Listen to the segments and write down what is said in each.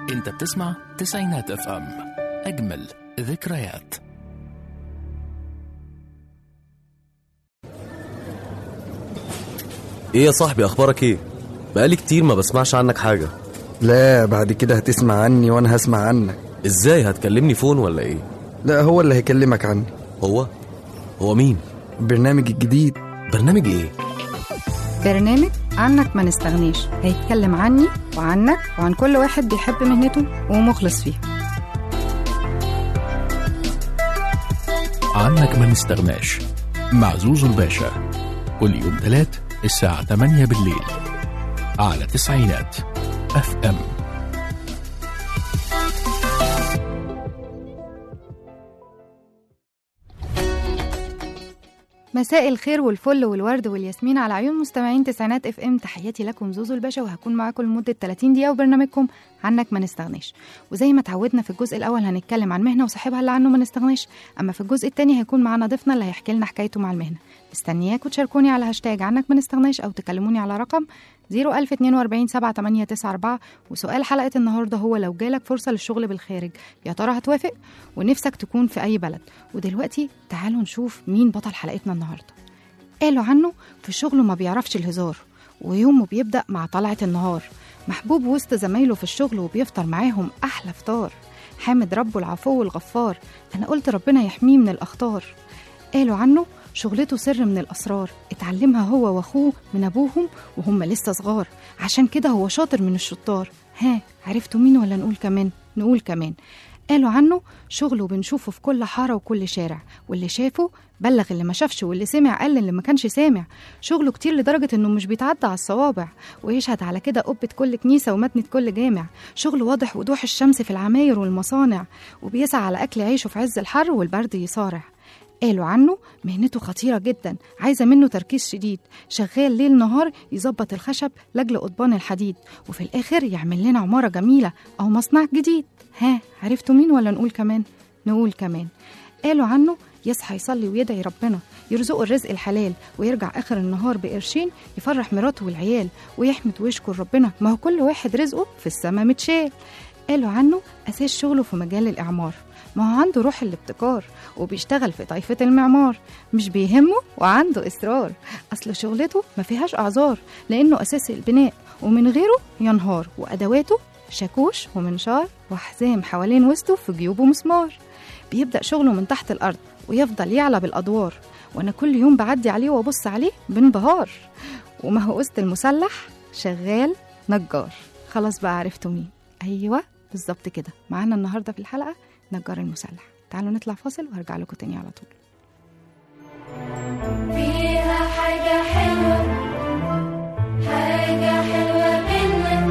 انت بتسمع تسعينات اف ام اجمل ذكريات ايه يا صاحبي اخبارك ايه بقالي كتير ما بسمعش عنك حاجه لا بعد كده هتسمع عني وانا هسمع عنك ازاي هتكلمني فون ولا ايه لا هو اللي هيكلمك عني هو هو مين البرنامج الجديد برنامج ايه برنامج عنك ما نستغنيش هيتكلم عني وعنك وعن كل واحد بيحب مهنته ومخلص فيها عنك ما نستغناش مع زوزو الباشا كل يوم تلات الساعة 8 بالليل على تسعينات اف ام مساء الخير والفل والورد والياسمين على عيون مستمعين تسعينات اف ام تحياتي لكم زوزو الباشا وهكون معاكم لمده 30 دقيقه وبرنامجكم عنك ما نستغناش وزي ما اتعودنا في الجزء الاول هنتكلم عن مهنه وصاحبها اللي عنه ما نستغناش اما في الجزء الثاني هيكون معانا ضيفنا اللي هيحكي لنا حكايته مع المهنه مستنياكم تشاركوني على هاشتاج عنك ما نستغناش او تكلموني على رقم 01042 7894 وسؤال حلقه النهارده هو لو جالك فرصه للشغل بالخارج يا ترى هتوافق ونفسك تكون في اي بلد ودلوقتي تعالوا نشوف مين بطل حلقتنا النهارده قالوا عنه في شغله ما بيعرفش الهزار ويومه بيبدأ مع طلعة النهار محبوب وسط زمايله في الشغل وبيفطر معاهم أحلى فطار حامد ربه العفو الغفار أنا قلت ربنا يحميه من الأخطار قالوا عنه شغلته سر من الأسرار اتعلمها هو وأخوه من أبوهم وهم لسه صغار عشان كده هو شاطر من الشطار ها عرفتوا مين ولا نقول كمان نقول كمان قالوا عنه شغله بنشوفه في كل حارة وكل شارع واللي شافه بلغ اللي ما شافش واللي سمع قال اللي ما كانش سامع شغله كتير لدرجة انه مش بيتعدى على الصوابع ويشهد على كده قبة كل كنيسة ومتنة كل جامع شغله واضح وضوح الشمس في العماير والمصانع وبيسعى على أكل عيشه في عز الحر والبرد يصارع قالوا عنه مهنته خطيرة جدا عايزة منه تركيز شديد شغال ليل نهار يظبط الخشب لأجل قضبان الحديد وفي الآخر يعمل لنا عمارة جميلة أو مصنع جديد ها عرفتوا مين ولا نقول كمان نقول كمان قالوا عنه يصحى يصلي ويدعي ربنا يرزقه الرزق الحلال ويرجع آخر النهار بقرشين يفرح مراته والعيال ويحمد ويشكر ربنا ما هو كل واحد رزقه في السما متشال قالوا عنه أساس شغله في مجال الإعمار ما هو عنده روح الابتكار وبيشتغل في طائفة المعمار مش بيهمه وعنده إصرار أصل شغلته ما فيهاش أعذار لأنه أساس البناء ومن غيره ينهار وأدواته شاكوش ومنشار وحزام حوالين وسطه في جيوبه مسمار بيبدأ شغله من تحت الأرض ويفضل يعلى بالأدوار وأنا كل يوم بعدي عليه وأبص عليه بانبهار وما هو وسط المسلح شغال نجار خلاص بقى عرفتوا مين أيوة بالظبط كده معانا النهاردة في الحلقة نجار المسلح تعالوا نطلع فاصل وهرجع لكم تاني على طول فيها حاجة حلوة حاجة حلوة منك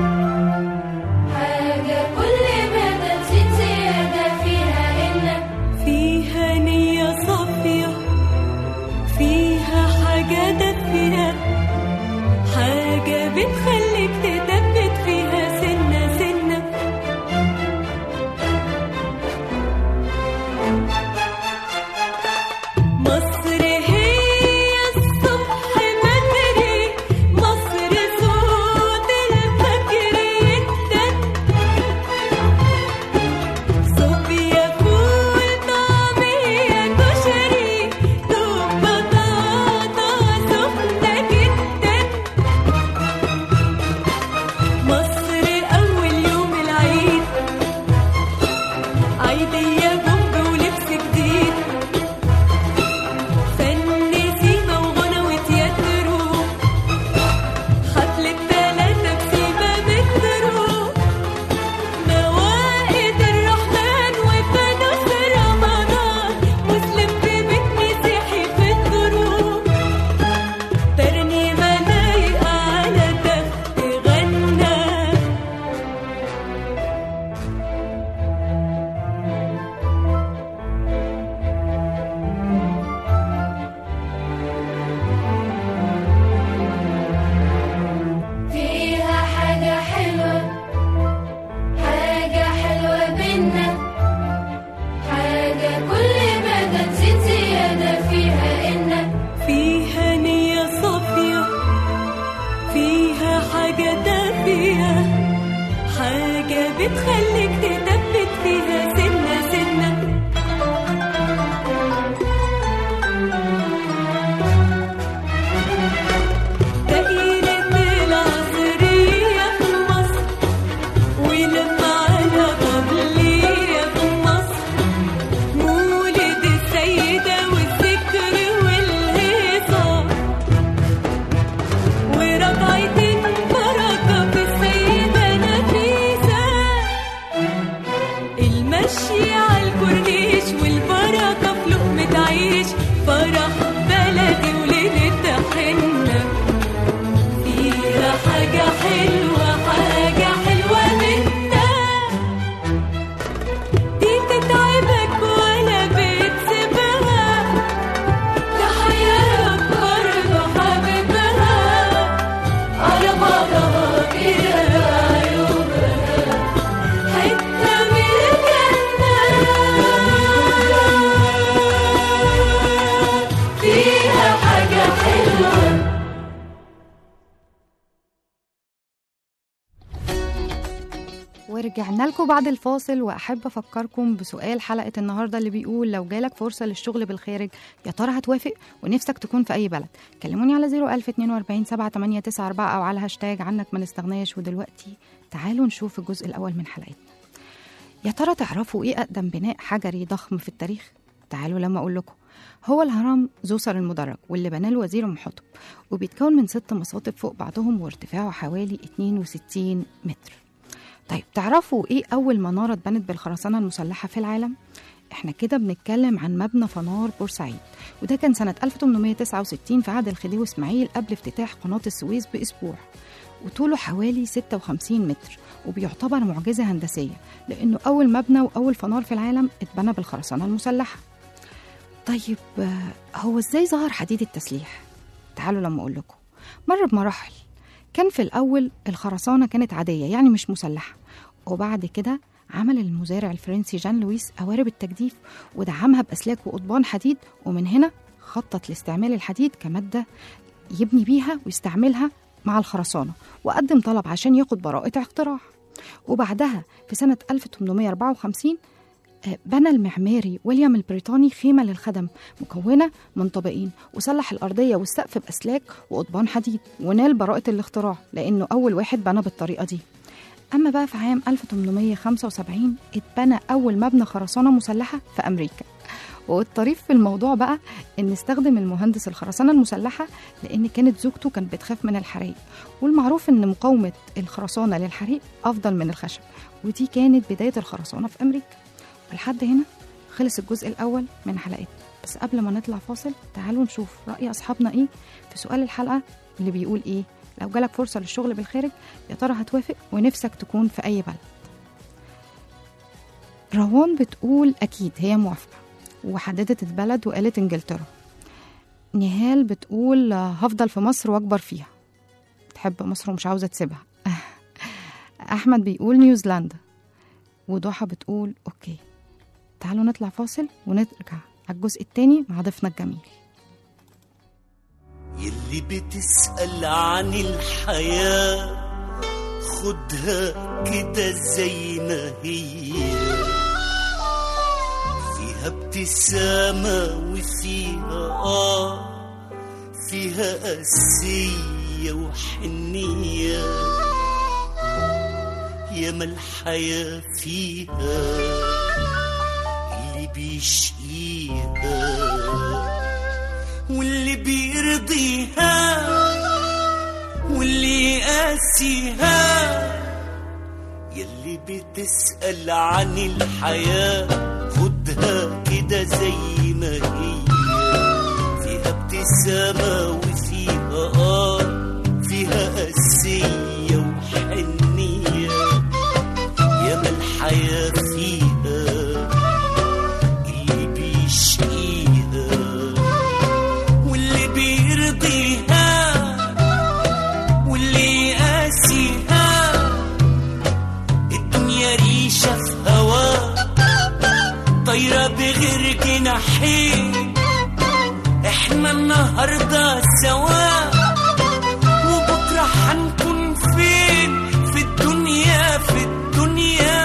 حاجة كل ما تزيد زيادة فيها إنك فيها نية صافية فيها حاجة دافية حاجة بتخليك تثبت فيها سنة سنة مصر هي الصبح بدري مصر صوت الفجر يدن صوبيا فول طعمية كشري دوب بطاطا سخنة جدا بتخليك تثبت فيها سنة سنة دقيقة العصرية في مصر ولما على قبلية في مصر مولد السيدة والذكر والهيصة وركعتين بركة في السيدة نفيسة المشي على الكورنيش والبركة في لقمة عيش فرح بلدي وليلة حنة فيها حاجة حلوة حاجة حلوة منها دي تتعبك ولا بتسيبها تحيرك برضه حبيبها على بعضها كده عيوبها حتة من الجنة فيها حاجة حلوة ورجعنا لكم بعد الفاصل واحب افكركم بسؤال حلقه النهارده اللي بيقول لو جالك فرصه للشغل بالخارج يا ترى هتوافق ونفسك تكون في اي بلد كلموني على 01042 7894 او على هاشتاج عنك ما نستغناش ودلوقتي تعالوا نشوف الجزء الاول من حلقتنا يا ترى تعرفوا ايه اقدم بناء حجري ضخم في التاريخ تعالوا لما اقول لكم هو الهرم زوسر المدرج واللي بناه الوزير ام حطب وبيتكون من ست مصاطب فوق بعضهم وارتفاعه حوالي 62 متر طيب تعرفوا ايه اول مناره اتبنت بالخرسانه المسلحه في العالم احنا كده بنتكلم عن مبنى فنار بورسعيد وده كان سنه 1869 في عهد الخديوي اسماعيل قبل افتتاح قناه السويس باسبوع وطوله حوالي 56 متر وبيعتبر معجزه هندسيه لانه اول مبنى واول فنار في العالم اتبنى بالخرسانه المسلحه طيب آه، هو ازاي ظهر حديد التسليح تعالوا لما اقول لكم مر بمراحل كان في الأول الخرسانة كانت عادية يعني مش مسلحة وبعد كده عمل المزارع الفرنسي جان لويس قوارب التجديف ودعمها بأسلاك وقضبان حديد ومن هنا خطط لاستعمال الحديد كمادة يبني بيها ويستعملها مع الخرسانة وقدم طلب عشان ياخد براءة اختراع وبعدها في سنة 1854 آه، بنى المعماري ويليام البريطاني خيمة للخدم مكونة من طابقين وسلح الأرضية والسقف بأسلاك وقضبان حديد ونال براءة الاختراع لأنه أول واحد بنى بالطريقة دي أما بقى في عام 1875 اتبنى أول مبنى خرسانة مسلحة في أمريكا والطريف في الموضوع بقى ان استخدم المهندس الخرسانه المسلحه لان كانت زوجته كانت بتخاف من الحريق والمعروف ان مقاومه الخرسانه للحريق افضل من الخشب ودي كانت بدايه الخرسانه في امريكا ولحد هنا خلص الجزء الاول من حلقتنا بس قبل ما نطلع فاصل تعالوا نشوف راي اصحابنا ايه في سؤال الحلقه اللي بيقول ايه لو جالك فرصه للشغل بالخارج يا ترى هتوافق ونفسك تكون في اي بلد روان بتقول اكيد هي موافقه وحددت البلد وقالت انجلترا نهال بتقول آه، هفضل في مصر واكبر فيها تحب مصر ومش عاوزه تسيبها احمد بيقول نيوزيلندا وضحى بتقول اوكي تعالوا نطلع فاصل ونرجع على الجزء التاني مع ضيفنا الجميل يلي بتسأل عن الحياة خدها كده زي ما هي فيها ابتسامة وفيها آه فيها قاسية وحنية ياما الحياة فيها اللي بيشقيها واللي بيرضيها واللي يقاسيها يلي بتسأل عن الحياة خدها كده زي ما هي فيها ابتسامة وفيها آه فيها قاسية وحنية ياما الحياة فيها اللي بيشقيها واللي بيرضيها واللي يقاسيها الدنيا ريشة في هوا طايرة بغير جناحين احنا النهاردة سوا وبكرة هنكون فين في الدنيا في الدنيا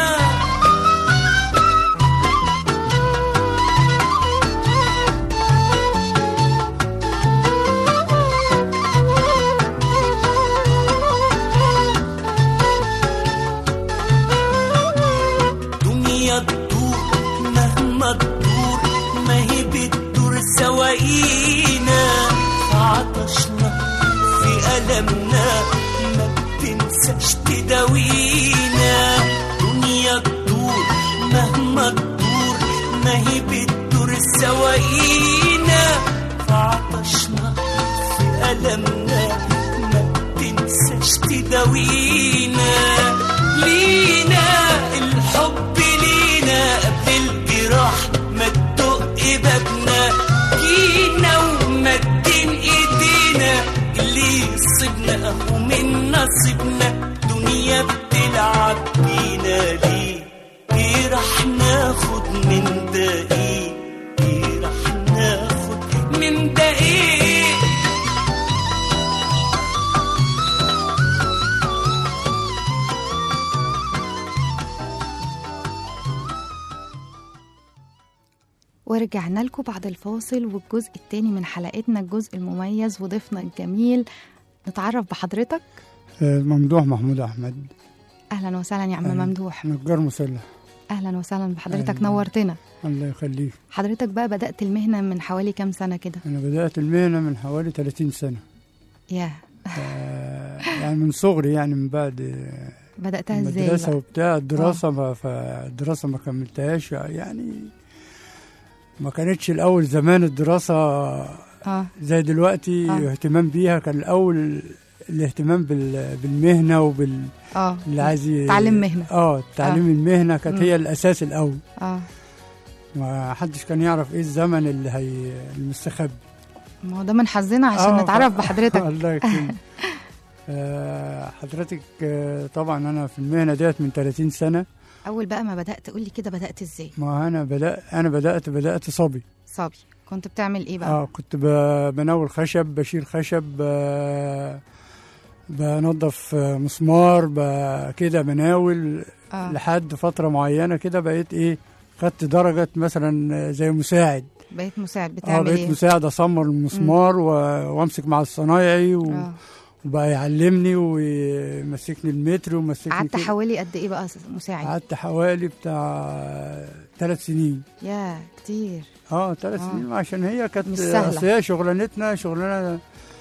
تنساش تداوينا دنيا تدور مهما تدور ما هي بتدور سواقينا فعطشنا في ألمنا ما تنساش تداوينا لينا الحب لينا قبل الجراح ما تدق بابنا جينا ومدين ايدينا اللي يصيبنا اهو من نصيبنا دنيا بتلعب بينا ليه ايه راح ناخد من ده ايه ايه راح ناخد من ده ايه ورجعنا لكم بعد الفاصل والجزء الثاني من حلقتنا الجزء المميز وضيفنا الجميل نتعرف بحضرتك ممدوح محمود احمد اهلا وسهلا يا عم أهلاً. ممدوح نجار مسلح اهلا وسهلا بحضرتك أهلاً. نورتنا الله يخليك حضرتك بقى بدأت المهنة من حوالي كام سنة كده انا بدات المهنه من حوالي 30 سنه يا آه، يعني من صغري يعني من بعد بدأتها ازاي المدرسه بقى؟ وبتاع الدراسه ما فالدراسه ما كملتهاش يعني ما كانتش الاول زمان الدراسه اه زي دلوقتي آه. اهتمام بيها كان الاول الاهتمام بال- بالمهنه وبال اه اللي عايز ي- تعليم مهنة. اه تعليم آه. المهنه كانت مم. هي الاساس الاول اه ما حدش كان يعرف ايه الزمن اللي هي المستخبي ما هو ده من حظنا عشان آه، نتعرف ف- بحضرتك الله يكرمك آه، حضرتك آه، طبعا انا في المهنه ديت من 30 سنه اول بقى ما بدأت قول لي كده بدأت ازاي ما انا بدات انا بدات بدات صبي صبي كنت بتعمل ايه بقى اه كنت ب- بناول خشب بشيل خشب آه، بنظف آه، مسمار ب- كده بناول اه لحد فتره معينه كده بقيت ايه خدت درجه مثلا آه، زي مساعد بقيت مساعد اه بتعمل بقيت ايه مساعد اصمر المسمار و- وامسك مع الصنايعي و... اه وبقى يعلمني ويمسكني المتر ومسكني قعدت كده. حوالي قد ايه بقى مساعد قعدت حوالي بتاع ثلاث سنين يا كتير اه ثلاث آه. سنين عشان هي كانت مش سهلة. اصل هي شغلانتنا شغلانه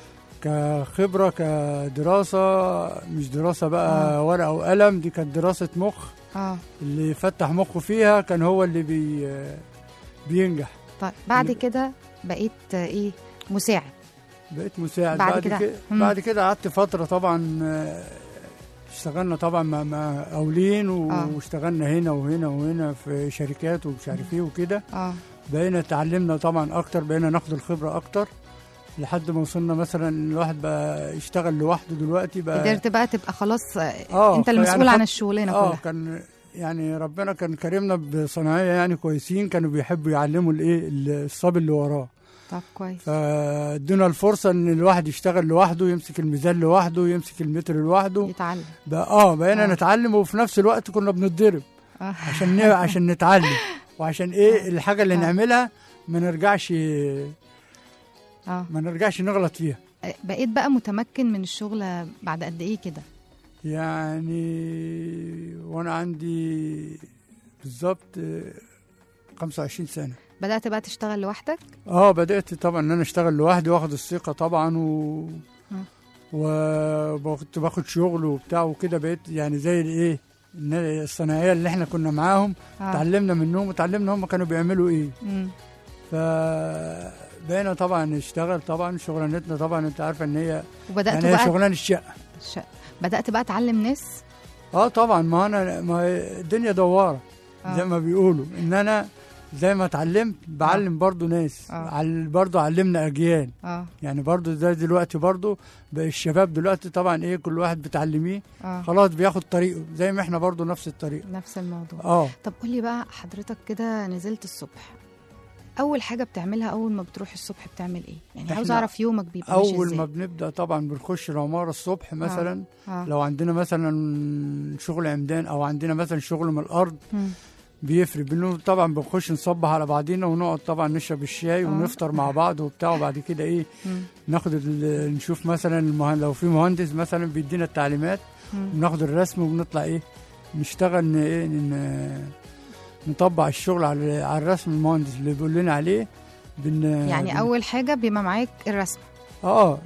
كخبره كدراسه مش دراسه بقى آه. ورقه وقلم دي كانت دراسه مخ اه اللي فتح مخه فيها كان هو اللي بي بينجح طيب بعد اللي- كده بقيت آه، ايه مساعد بقيت مساعد بعد بعد, كده؟ كده مم. بعد كده قعدت فتره طبعا آه، اشتغلنا طبعا مع مع اولين و- آه. واشتغلنا هنا وهنا وهنا في شركات ومش عارف ايه وكده اه بقينا اتعلمنا طبعا اكتر بقينا ناخد الخبره اكتر لحد ما وصلنا مثلا الواحد بقى يشتغل لوحده دلوقتي بقى قدرت بقى تبقى خلاص آه، آه، انت المسؤول يعني عن خد- الشغلانه اه كلها كان يعني ربنا كان كرمنا بصناعيه يعني كويسين كانوا بيحبوا يعلموا الايه الصبي اللي وراه طب كويس فادونا الفرصه ان الواحد يشتغل لوحده يمسك الميزان لوحده يمسك المتر لوحده يتعلم بقى اه بقينا آه. نتعلم وفي نفس الوقت كنا بنتضرب آه. عشان ن... عشان نتعلم وعشان ايه الحاجه اللي آه. نعملها ما نرجعش اه ما نرجعش نغلط فيها بقيت بقى متمكن من الشغل بعد قد ايه كده يعني وانا عندي بالظبط آه، 25 سنه بدأت بقى تشتغل لوحدك اه بدات طبعا ان انا اشتغل لوحدي واخد الثقه طبعا و مم. وكنت باخد شغل وبتاع وكده بقيت يعني زي الايه النا- الصناعيه اللي احنا كنا معاهم اه اتعلمنا منهم وتعلمنا هم كانوا بيعملوا ايه مم. فبقينا طبعا نشتغل طبعا شغلانتنا طبعا انت عارفه ان هي وبدأت يعني هي بقى شغلانه الشقه ش... بدأت بقى تعلم ناس اه طبعا ما انا ما هي الدنيا دواره آه. زي ما بيقولوا ان انا زي ما اتعلمت بعلم برضو ناس آه. عل برضو علمنا اجيال اه يعني برضو زي دلوقتي برضو بقى الشباب دلوقتي طبعا ايه كل واحد بتعلميه اه خلاص بياخد طريقه زي ما احنا برضو نفس الطريق نفس الموضوع اه طب قولي بقى حضرتك كده نزلت الصبح اول حاجه بتعملها اول ما بتروح الصبح بتعمل ايه يعني عاوز إحنا اعرف يومك بيبقى ماشي اول ازاي ما بنبدا طبعا بنخش العماره الصبح مثلا اه لو عندنا مثلا شغل عمدان او عندنا مثلا شغل من الارض مم. بيفرق بنو طبعا بنخش نصبح على بعضينا ونقعد طبعا نشرب الشاي آه. ونفطر مع بعض وبتاع وبعد كده ايه مم. ناخد ال- نشوف مثلا المهن لو في مهندس مثلا بيدينا التعليمات مم. بناخد الرسم وبنطلع ايه نشتغل ن- ايه ن- نطبق الشغل على على الرسم المهندس اللي بيقول لنا عليه بن يعني بن- اول حاجه بيبقى معاك الرسم اه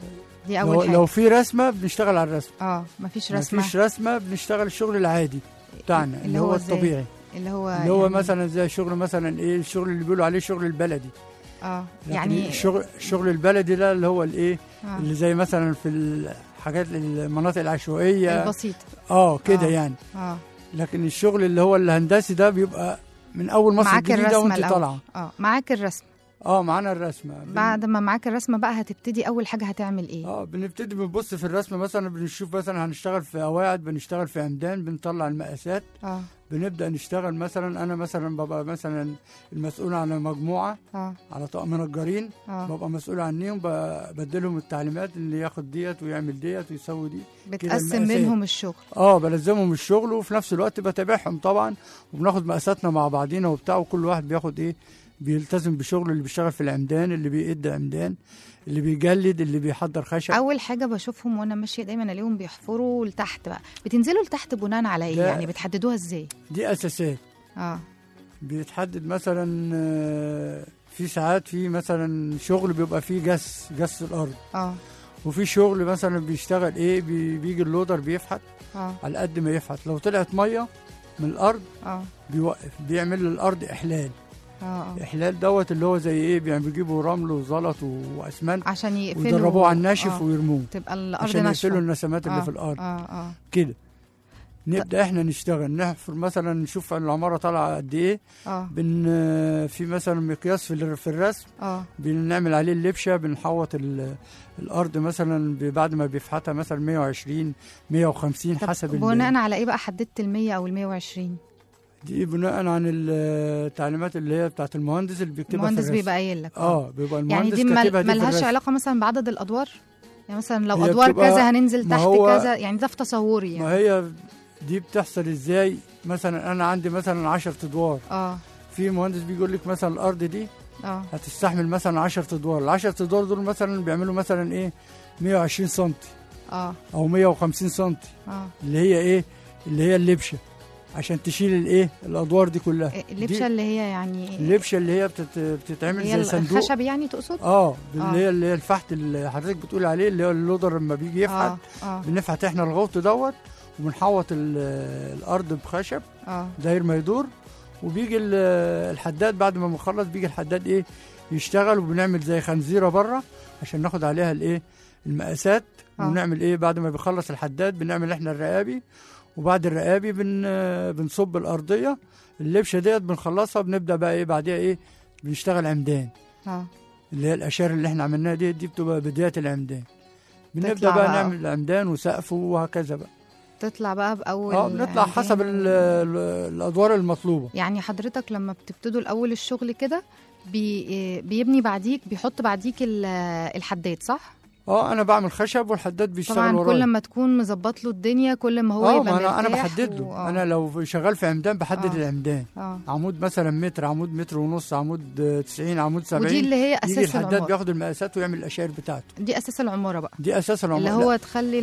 دي لو, اول حاجه لو في رسمه بنشتغل على الرسمه اه مفيش ما رسمه فيش رسمه بنشتغل الشغل العادي بتاعنا اللي, هو, إزاي؟ الطبيعي اللي هو اللي هو يعني- مثلا زي شغل مثلا ايه الشغل اللي بيقولوا عليه شغل البلدي اه لكن يعني الشغل الشغل البلدي ده اللي هو الايه آه. اللي زي مثلا في الحاجات المناطق العشوائيه البسيط اه كده آه. يعني اه لكن الشغل اللي هو الهندسي ده بيبقى من اول مصر معاك الجديده الرسمه وانت الأول. طالعه اه معاك الرسمه اه معانا الرسمه بن- بعد ما معاك الرسمه بقى هتبتدي اول حاجه هتعمل ايه اه بنبتدي بنبص في الرسمه مثلا بنشوف مثلا هنشتغل في قواعد بنشتغل في عمدان بنطلع المقاسات اه بنبدا نشتغل مثلا انا مثلا ببقى مثلا المسؤول عن مجموعه اه على طاقم منجرين اه ببقى مسؤول عنهم ب- بديلهم التعليمات اللي ياخد ديت ويعمل ديت ويسوي دي بتقسم المقاسات. بينهم الشغل اه بلزمهم الشغل وفي نفس الوقت بتابعهم طبعا وبناخد مقاساتنا مع بعضينا وبتاع وكل واحد بياخد ايه بيلتزم بشغله اللي بيشتغل في العمدان اللي بيقد عمدان اللي بيجلد اللي بيحضر خشب اول حاجه بشوفهم وانا ماشيه دايما الاقيهم بيحفروا لتحت بقى بتنزلوا لتحت بناء على ايه لا. يعني بتحددوها ازاي دي اساسات اه بيتحدد مثلا آه، في ساعات في مثلا شغل بيبقى فيه جس جس الارض اه وفي شغل مثلا بيشتغل ايه بي- بيجي اللودر بيفحت اه على قد ما يفحت لو طلعت ميه من الارض اه بيوقف بيعمل للارض احلال اه اه احلال دوت اللي هو زي ايه يعني بيجيبوا رمل وزلط و- واسمنت عشان يقفلوا ويدربوه على الناشف آه. ويرموه تبقى الارض عشان ناشفه يقفلوا النسمات اللي آه. في الارض اه اه كده نبدا احنا نشتغل نحفر مثلا نشوف العماره طالعه قد ايه اه بن في مثلا مقياس في الر- في الرسم اه بنعمل عليه اللبشه بنحوط ال- الارض مثلا ب- بعد ما بيفحتها مثلا 120 150 طب حسب ال- بناء على ايه بقى حددت ال 100 او ال 120 دي بناء عن التعليمات اللي هي بتاعت المهندس اللي بيكتبها في المهندس الرسم بيبقى قايل لك اه بيبقى يعني المهندس دي مل- كاتبها دي في ملهاش الرسم. علاقه مثلا بعدد الادوار يعني مثلا لو هي ادوار بتبقى- كذا هننزل ما تحت هو- كذا يعني ده في تصوري ما يعني هي دي بتحصل ازاي مثلا انا عندي مثلا 10 ادوار اه في مهندس بيقول لك مثلا الارض دي اه هتستحمل مثلا 10 ادوار ال 10 ادوار دول مثلا بيعملوا مثلا ايه 120 سم اه او 150 سم اه اللي هي ايه اللي هي اللبشه عشان تشيل الايه الادوار دي كلها اللبشه اللي هي يعني اللبشه اللي هي بتت... بتتعمل اللي هي زي صندوق الخشب يعني تقصد اه اللي آه. هي اللي هي الفحت اللي حضرتك بتقول عليه اللي هو اللودر لما بيجي يفحت اه اه بنفحت احنا الغوط دوت وبنحوط ال- الارض بخشب اه داير ما يدور وبيجي ال- الحداد بعد ما بنخلص بيجي الحداد ايه يشتغل وبنعمل زي خنزيره بره عشان ناخد عليها الايه المقاسات آه. ونعمل ايه بعد ما بيخلص الحداد بنعمل احنا الرقابي وبعد الرقابي بن بنصب الارضيه اللبشه ديت بنخلصها بنبدا بقى ايه بعديها ايه بنشتغل عمدان اه اللي هي الاشار اللي احنا عملناها دي دي بتبقى بدايه العمدان بنبدا تطلع بقى بقى. نعمل العمدان وسقفه وهكذا بقى تطلع بقى باول اه بنطلع حسب ال- ال- الادوار المطلوبه يعني حضرتك لما بتبتدوا الاول الشغل كده بي بيبني بعديك بيحط بعديك ال- الحداد صح اه انا بعمل خشب والحداد بيشتغل طبعا ورايا كل ما تكون مظبط له الدنيا كل ما هو اه يبقى ما انا انا مرتاح بحدد له و- آه. انا لو شغال في عمدان بحدد آه. العمدان اه عمود مثلا متر عمود متر ونص عمود آه، 90 عمود 70 ودي اللي هي يجي اساس الحداد العماره بياخد المقاسات ويعمل الاشعار بتاعته دي اساس العماره بقى دي اساس العماره اللي لا. هو تخلي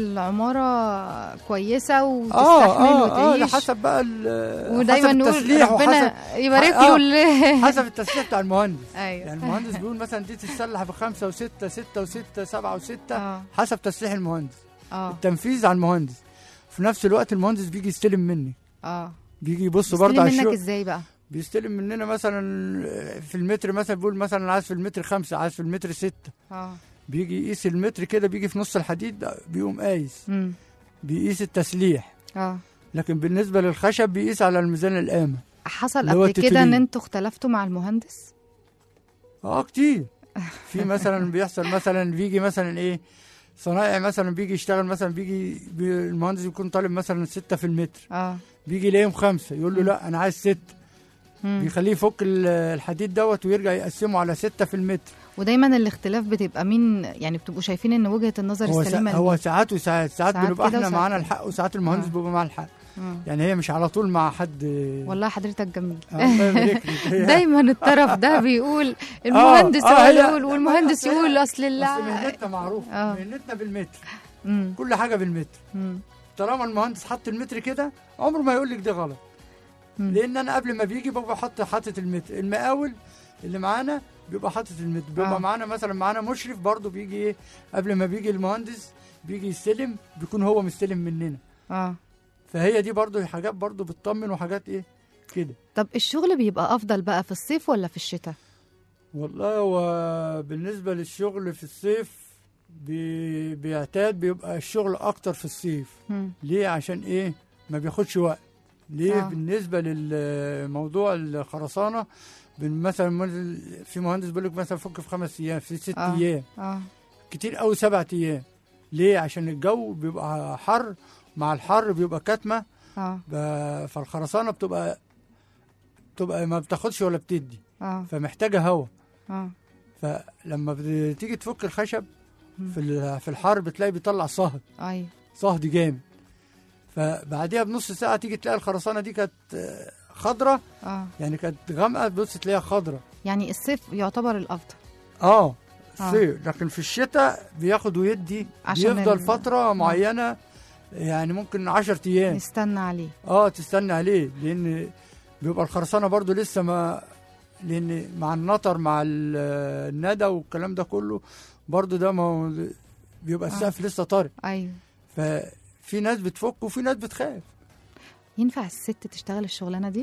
العماره كويسه اه وتستحمل اه اه وتعيش حسب بقى ال- ودايما حسب نقول التسليح ربنا وحسب يبارك آه. له اللي حسب التسليح بتاع المهندس ايوه يعني المهندس بيقول مثلا دي تتسلح بخمسه وسته سته وسته سبعه وسته اه حسب تسليح المهندس اه التنفيذ على المهندس في نفس الوقت المهندس بيجي يستلم مني اه بيجي يبص بيستلم برضه على منك الشغل ازاي بقى بيستلم مننا مثلا في المتر مثلا بيقول مثلا عايز في المتر خمسة عايز في المتر ستة اه بيجي يقيس المتر كده بيجي في نص الحديد بيقوم قايس امم بيقيس التسليح اه لكن بالنسبة للخشب بيقيس على الميزان القامة حصل اللي هو قبل كده ان التترين. انتوا اختلفتوا مع المهندس اه كتير في مثلا بيحصل مثلا بيجي مثلا ايه صنايعي مثلا بيجي يشتغل مثلا بيجي بي المهندس يكون طالب مثلا ستة في المتر اه بيجي يلاقيهم خمسة يقول له لا أنا عايز ستة مم. بيخليه يفك ال- الحديد دوت ويرجع يقسمه على ستة في المتر ودايما الاختلاف بتبقى مين يعني بتبقوا شايفين ان وجهه النظر هو, سا... السليمه هو لمين؟ ساعات وساعات ساعات ساعات بنبقى كده احنا وساعات معانا كده. الحق وساعات المهندس آه. بيبقى معاه الحق مم. يعني هي مش على طول مع حد والله حضرتك جميل الله يبارك لك هي- دايما الطرف ده بيقول المهندس آه، هو هي- اللي يقول والمهندس هي- يقول اصل بس ال- مهنتنا معروفه آه. مهنتنا بالمتر مم. كل حاجه بالمتر مم. طالما المهندس حط المتر كده عمره ما يقول لك ده غلط مم. لان انا قبل ما بيجي ببقى حاطط حاطط المتر المقاول اللي معانا بيبقى حاطط المتر بيبقى آه. معانا مثلا معانا مشرف برضه بيجي ايه قبل ما بيجي المهندس بيجي يستلم بيكون هو مستلم مننا اه فهي دي برضه حاجات برضه بتطمن وحاجات ايه كده طب الشغل بيبقى افضل بقى في الصيف ولا في الشتاء والله هو بالنسبة للشغل في الصيف بي... بيعتاد بيبقى الشغل أكتر في الصيف مم. ليه عشان إيه ما بياخدش وقت ليه آه. آه. بالنسبة للموضوع الخرسانة بن- مثلا مهندس- في مهندس بيقول لك مثلا فك في خمس أيام في ست آه. آه. أيام اه كتير قوي سبع أيام ليه عشان الجو بيبقى حر مع الحر بيبقى كتمة اه ب- فالخرسانة بتبقى بتبقى ما بتاخدش ولا بتدي اه فمحتاجة هوا اه فلما بتيجي تفك الخشب في ال- في الحر بتلاقي بيطلع صهد ايوه صهد جامد فبعديها بنص ساعه تيجي تلاقي الخرسانه دي كانت آه، خضره اه يعني كانت غامقه تبص تلاقيها خضره يعني الصيف يعتبر الافضل اه آه. صيف لكن في الشتاء بياخد ويدي عشان بيفضل ال- فتره معينه يعني ممكن 10 ايام نستنى عليه اه تستنى عليه لان بيبقى الخرسانه برضو لسه ما لان مع النطر مع ال- الندى والكلام ده كله برضو ده ما هو بيبقى السقف لسه طري ايوه ففي ناس بتفك وفي ناس بتخاف ينفع الست تشتغل الشغلانه دي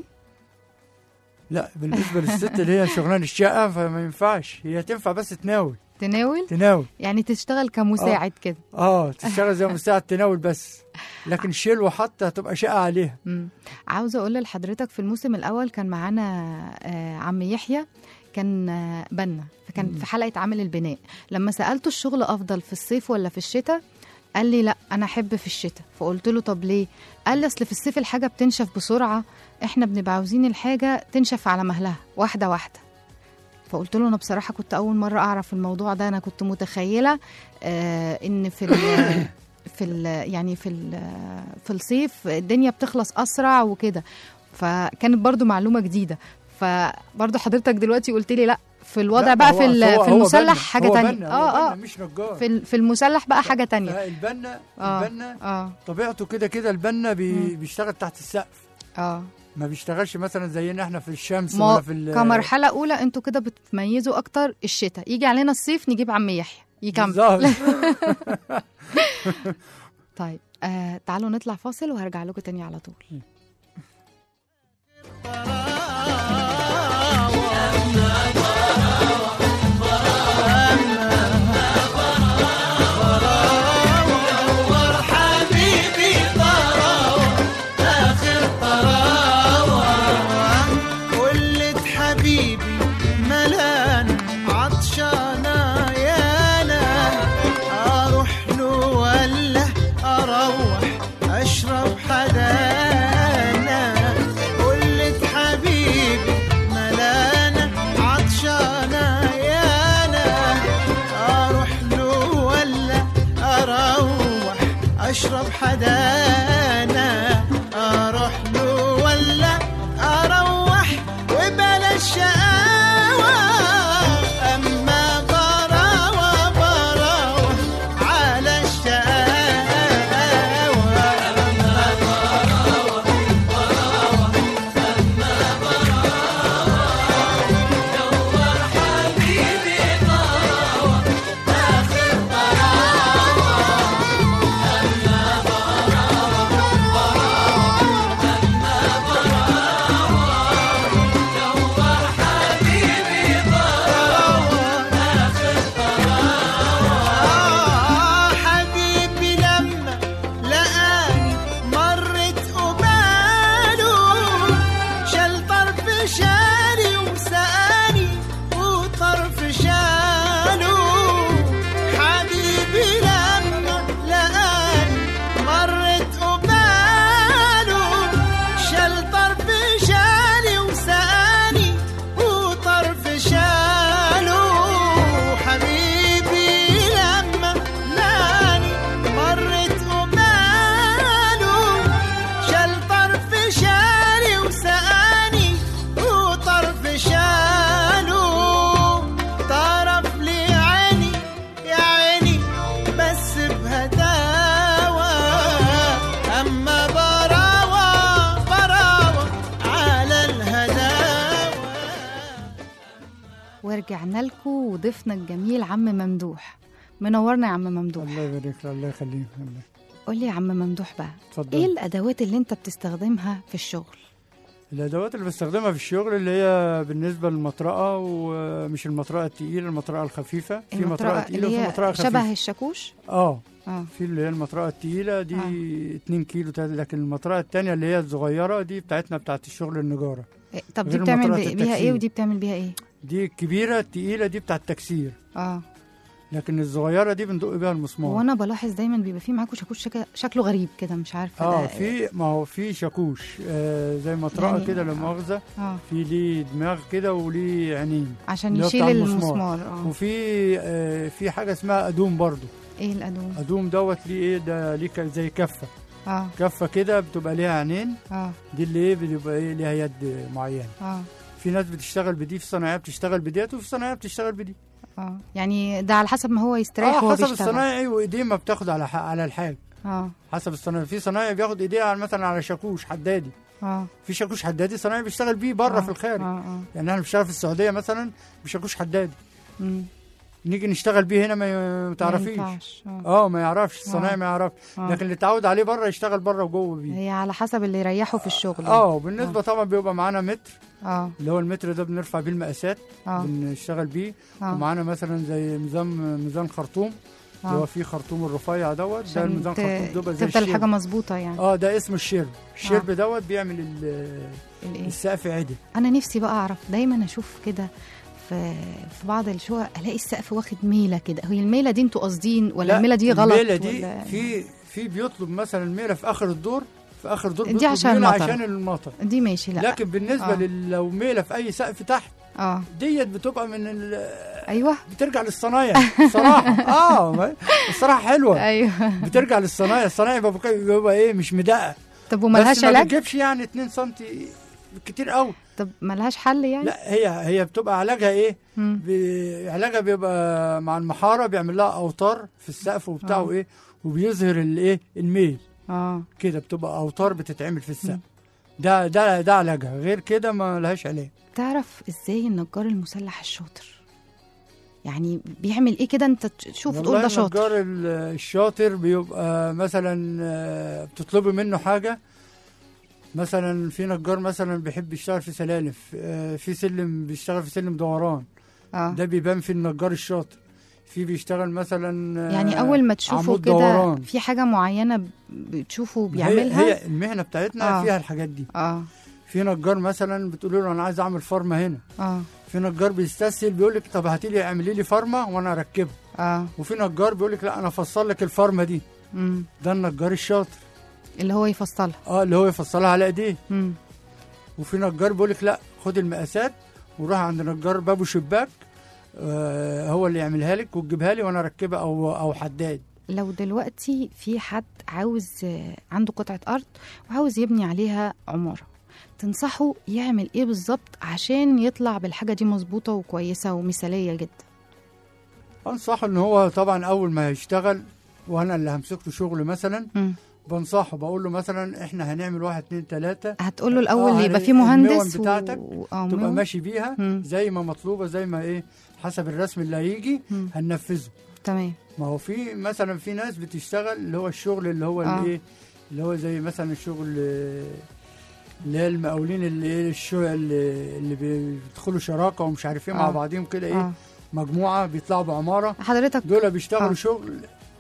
لا بالنسبه للست اللي هي شغلانه الشقه فما ينفعش هي تنفع بس تناول تناول تناول يعني تشتغل كمساعد كده اه تشتغل زي مساعد تناول بس لكن شيل وحط هتبقى شقه عليها مم. عاوزه اقول لحضرتك في الموسم الاول كان معانا آه، عم يحيى كان آه، بنا فكان في حلقه عامل البناء لما سالته الشغل افضل في الصيف ولا في الشتاء قال لي لا انا احب في الشتاء فقلت له طب ليه قال لي اصل في الصيف الحاجه بتنشف بسرعه احنا بنبقى عاوزين الحاجه تنشف على مهلها واحده واحده فقلت له انا بصراحه كنت اول مره اعرف الموضوع ده انا كنت متخيله آه ان في ال- في ال يعني في ال في الصيف الدنيا بتخلص اسرع وكده فكانت برضو معلومه جديده فبرضو حضرتك دلوقتي قلت لي لا في الوضع لا، بقى هو- في ال- هو- في هو المسلح بنا، حاجه هو تانية بنا، اه هو اه بنا مش نجار في ال- في المسلح بقى حاجه تانية فالبنا اه البنا اه طبيعته كده كده البنا بي بيشتغل تحت السقف اه ما بيشتغلش مثلا زينا احنا في الشمس ما ولا في ال- كمرحله اولى انتوا كده بتميزوا اكتر الشتاء يجي علينا الصيف نجيب عم يحيى يكمل بالظبط. طيب آه تعالوا نطلع فاصل وهرجع لكم تاني على طول حبيبي طراوة آخر طراوة ولد حبيبي ملان عطشانة يانا أروح له ولا أروح أشرب حدانا ولد حبيبي ملان عطشانة يانا أروح له ولا أروح أشرب حدانا أروح له ولا أروح وبلا شقاوة أما براوة براوة على الشقاوة ورجعنا لكم وضيفنا الجميل عم ممدوح منورنا يا عم ممدوح الله يبارك لك الله يخليك الله. قول لي يا عم ممدوح بقى اتفضل ايه الادوات اللي انت بتستخدمها في الشغل الادوات اللي بستخدمها في الشغل اللي هي بالنسبه للمطرقه ومش المطرقه التقيله المطرقه الخفيفه في مطرقه المطرقه تقيله اللي وفي هي مطرقه خفيفه شبه الشاكوش اه اه في اللي هي المطرقه التقيله دي 2 كيلو تلاتة، لكن المطرقه الثانيه اللي هي الصغيره دي بتاعتنا بتاعت الشغل النجاره إيه، طب دي غير بتعمل مطرقة بي- بيها ايه التكسير. ودي بتعمل بيها ايه دي الكبيره التقيله دي بتاعت التكسير اه لكن الصغيره دي بندق بيها المسمار وانا بلاحظ دايما بيبقى في معاكم شاكوش شك... شكله غريب كده مش عارفه اه ده- في ما هو في شاكوش آه زي مطرقه يعني- كده لا مؤاخذه اه في ليه دماغ كده وليه عينين عشان اللي هو يشيل بتاع المسمار. المسمار اه وفي آه في حاجه اسمها ادوم برضو ايه الادوم ادوم دوت ليه ايه ده ليه ك- زي كفه اه كفه كده بتبقى ليها عينين اه دي اللي ايه بتبقى ايه ليها يد معينه اه في ناس بتشتغل بدي في صناعيه بتشتغل بديت وفي صناعيه بتشتغل بدي اه يعني ده على حسب ما هو يستريح اه وهو حسب بيشتغل الصنايعي وايديه ما بتاخد على ح- على الحاج اه حسب الصنايعي في صنايعي بياخد ايديه على مثلا على شاكوش حدادي اه في شاكوش حدادي صنايعي بيشتغل بيه بره آه، في الخارج اه اه يعني احنا بنشتغل في السعوديه مثلا بشاكوش حدادي مم. نيجي نشتغل بيه هنا ما ي- ما تعرفيش ينفعش، اه اه ما يعرفش الصنايعي ما يعرفش آه. لكن اللي اتعود عليه بره يشتغل بره وجوه بيه هي على حسب اللي يريحه في الشغل اه وبالنسبه طبعا بيبقى معانا متر اه اللي هو المتر ده بنرفع بيه المقاسات اه بنشتغل بيه اه ومعانا مثلا زي ميزان ميزان خرطوم اللي هو اه فيه خرطوم الرفيع دوت ده عشان الميزان ت- خرطوم ده بقى زي تفضل الحاجه الشرب مظبوطه يعني اه ده اسمه الشرب الشرب دوت بيعمل ال- الايه السقف عدل انا نفسي بقى اعرف دايما اشوف كده في في بعض الشقق الاقي السقف واخد ميله كده هي الميله دي انتوا قاصدين ولا لا، الميله دي غلط الميله دي ولا في في بيطلب مثلا ميله في اخر الدور في اخر دور دي بيطلب عشان ميله المطر. عشان المطر دي ماشي لا لكن بالنسبه آه. لل- لو ميله في اي سقف تحت اه ديت بتبقى من ال... ايوه بترجع للصنايع الصراحه اه ما- الصراحه حلوه ايوه بترجع للصنايع الصنايع بيبقى, بيبقى ايه مش مدقق طب وملهاش بس ما علاج بتجيبش يعني 2 سم كتير قوي طب ملهاش حل يعني لا هي هي بتبقى علاجها ايه مم. ب- علاجها بيبقى مع المحاره بيعمل لها اوتار في السقف وبتاع آه. وايه وبيظهر الايه الميل اه كده بتبقى اوتار بتتعمل في السقف ده ده ده علاجها غير كده ما لهاش علاج تعرف ازاي النجار المسلح الشاطر يعني بيعمل ايه كده انت تشوف تقول والله ده شاطر النجار ال- الشاطر بيبقى مثلا آه، بتطلبي منه حاجه مثلا في نجار مثلا بيحب يشتغل في سلالم آه، في سلم بيشتغل في سلم دوران اه ده بيبان في النجار الشاطر في بيشتغل مثلا آه، يعني اول ما تشوفه عمود كده دوران. في حاجه معينه بتشوفه هي, بيعملها هي المهنه بتاعتنا آه. فيها الحاجات دي اه في نجار مثلا بتقول له انا عايز اعمل فرمه هنا اه في نجار بيستسهل بيقول لك طب هاتي لي اعملي لي فرمه وانا اركبها اه وفي نجار بيقول لك لا انا افصل لك الفرمه دي مم. ده النجار الشاطر اللي هو يفصلها اه اللي هو يفصلها على ايديه مم. وفي نجار بيقول لك لا خد المقاسات وروح عند نجار باب وشباك آه هو اللي يعملها لك وتجيبها لي وانا اركبها او او حداد لو دلوقتي في حد عاوز آه، عنده قطعة أرض وعاوز يبني عليها عمارة تنصحه يعمل ايه بالظبط عشان يطلع بالحاجة دي مظبوطة وكويسة ومثالية جدا انصحه ان هو طبعا اول ما يشتغل وانا اللي همسك له شغل مثلا مم. بنصحه بقول له مثلا احنا هنعمل واحد اتنين تلاته هتقول له الأول آه، يبقى في المون مهندس بتاعتك و... آه، تبقى مون. ماشي بيها مم. زي ما مطلوبه زي ما ايه حسب الرسم اللي هيجي مم. هننفذه تمام ما هو في مثلا في ناس بتشتغل اللي هو الشغل اللي هو آه. اللي ايه اللي هو زي مثلا الشغل آه، اللي هي المقاولين اللي ايه الشغل اللي, اللي بيدخلوا شراكه ومش عارف ايه مع آه. بعضهم كده ايه آه. مجموعه بيطلعوا بعماره حضرتك دول بيشتغلوا آه. شغل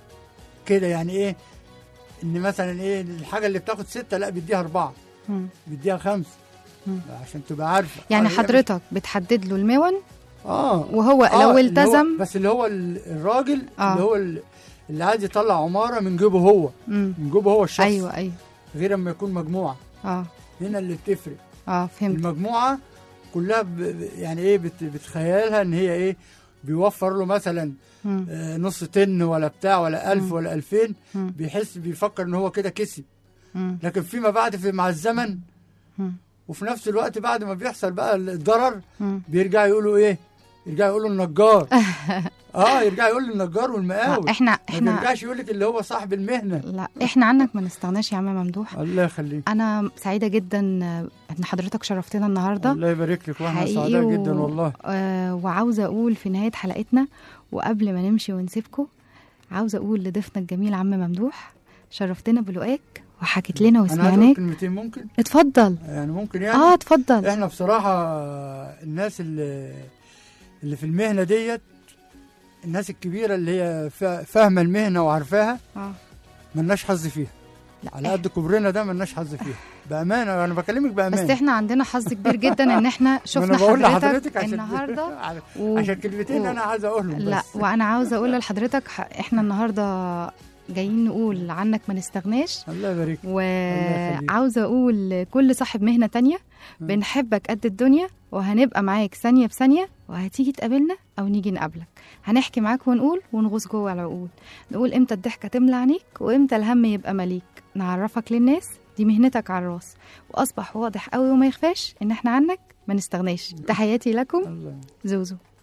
كده يعني ايه ان مثلا ايه الحاجه اللي بتاخد سته لا بيديها اربعه مم. بيديها خمسه مم. عشان تبقى عارفه يعني آه، هي مش- حضرتك بتحدد له المون اه وهو آه، لو اللي هو- التزم بس اللي هو ال- الراجل آه. اللي هو ال- اللي عايز يطلع عماره من جيبه هو مم. من جيبه هو الشخص ايوه ايوه غير اما يكون مجموعه اه هنا اللي بتفرق اه فهمت المجموعه كلها ب... ب- يعني ايه بت... بتخيلها ان هي ايه بيوفر له مثلا مم. آه، نص طن ولا بتاع ولا ألف مم. ولا ألفين مم. بيحس بيفكر ان هو كده كسب مم. لكن فيما بعد في مع الزمن مم. وفي نفس الوقت بعد ما بيحصل بقى الضرر مم. بيرجع يقولوا ايه يرجع يقولوا النجار اه يرجع يقول للنجار والمقاول احنا ما احنا يرجعش يقول لك اللي هو صاحب المهنه لا احنا عنك ما نستغناش يا عم ممدوح الله يخليك انا سعيده جدا ان حضرتك شرفتنا النهارده الله يبارك لك واحنا حقيقي سعداء و- جدا والله آه وعاوزه اقول في نهايه حلقتنا وقبل ما نمشي ونسيبكم عاوزه اقول لضيفنا الجميل عم ممدوح شرفتنا بلقاك وحكيت لنا انا عايز اقول وسمعناك كلمتين ممكن اتفضل يعني ممكن يعني اه اتفضل احنا بصراحه الناس اللي اللي في المهنه ديت الناس الكبيره اللي هي فا- فاهمه المهنه وعارفاها اه ملناش حظ فيها لا على قد كبرنا ده ملناش حظ فيها بامانه انا بكلمك بامانه بس احنا عندنا حظ كبير جدا ان احنا ما شفنا انا بقول حضرتك, لحضرتك عشان النهارده و... عشان كلمتين و- انا عايز اقولهم لا بس وانا عاوزه اقول لحضرتك ح- احنا النهارده جايين نقول عنك ما نستغناش الله يبارك يخليك. وعاوزه اقول لكل صاحب مهنه تانية بنحبك قد الدنيا وهنبقى معاك ثانيه بثانيه وهتيجي تقابلنا او نيجي نقابلك هنحكي معاك ونقول ونغوص جوه العقول نقول امتى الضحكه تملى عينيك وامتى الهم يبقى مليك نعرفك للناس دي مهنتك على الراس واصبح واضح قوي وما يخفاش ان احنا عنك ما نستغناش تحياتي لكم الله زوزو